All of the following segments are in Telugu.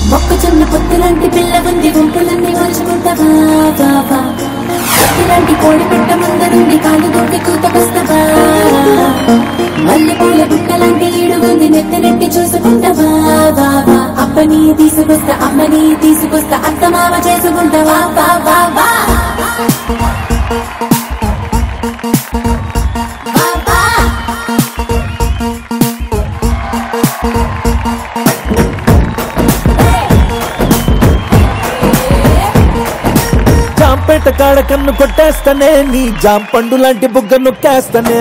మొక్కజొన్న పొత్తులాంటి పిల్ల ఉంది గుంపులన్నీ మలుచుకుంటావా వా, వా. పొత్తులాంటి కోడి పెట్ట ముందరుండి కాలు దూకి కూతకొస్తావా మల్లె పూల బుట్టలాంటి ఈడు ఉంది నెత్తి నెట్టి చూసుకుంటావా వా, వా. అప్పని తీసుకొస్తా అమ్మని తీసుకొస్తా అత్త మామ చేసుకుంటావా వా, వా, వా. వా, వా. జాంపేట కాడ కన్ను కొట్టేస్తానే నీ జాంపండు లాంటి బుగ్గ నొక్కేస్తానే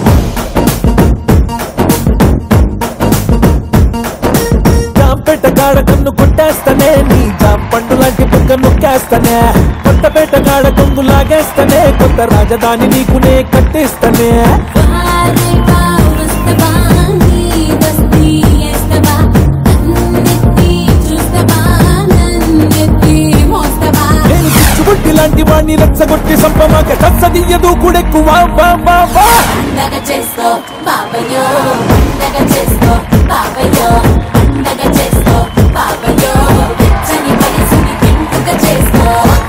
జాంపేట కాడ కన్ను కొట్టేస్తానే నీ జాంపండు లాంటి బుగ్గ నొక్కేస్తానే కొత్తపేట కాడ కొంగు లాగేస్తానే కొత్త రాజధాని నీకునే కట్టిస్తానే వారేవా వస్తవా నీ దస్తి ఎస్తవా అన్నెత్తి చూస్తవా నన్నెత్తి మోస్తవా నేను పిచ్చుబుట్టి లాంటి వాణ్ణి రెచ్చగొట్టి సంపమాక కచ్చదియ్యదు కూడెక్కువ వా వా వా పండగ చేసుకో బాబయ్యో పండగ చేసుకో బాబయ్యో పండగ చేసుకో బాబయ్యో వెచ్చని వయసుని పెంపుక చేసుకో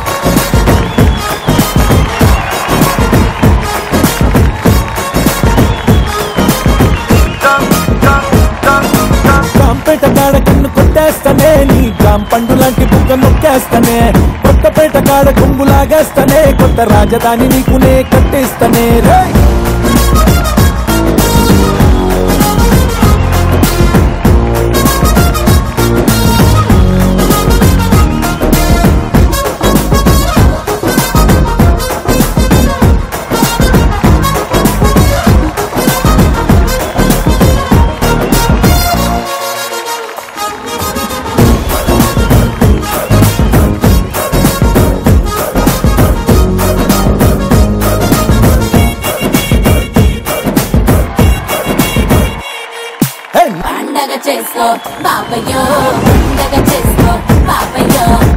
జాంపేట కాడ కన్ను కొట్టేస్తానే నీ జాంపండు లాంటి బుగ్గ నొక్కేస్తానే కొత్తపేట కాడ కొంగు లాగేస్తానే కొత్త రాజధాని నీకునే కట్టిస్తానే రేయ్ హే పండగ చేసుకో బాబయ్యో పండగ చేసుకో బాబయ్యో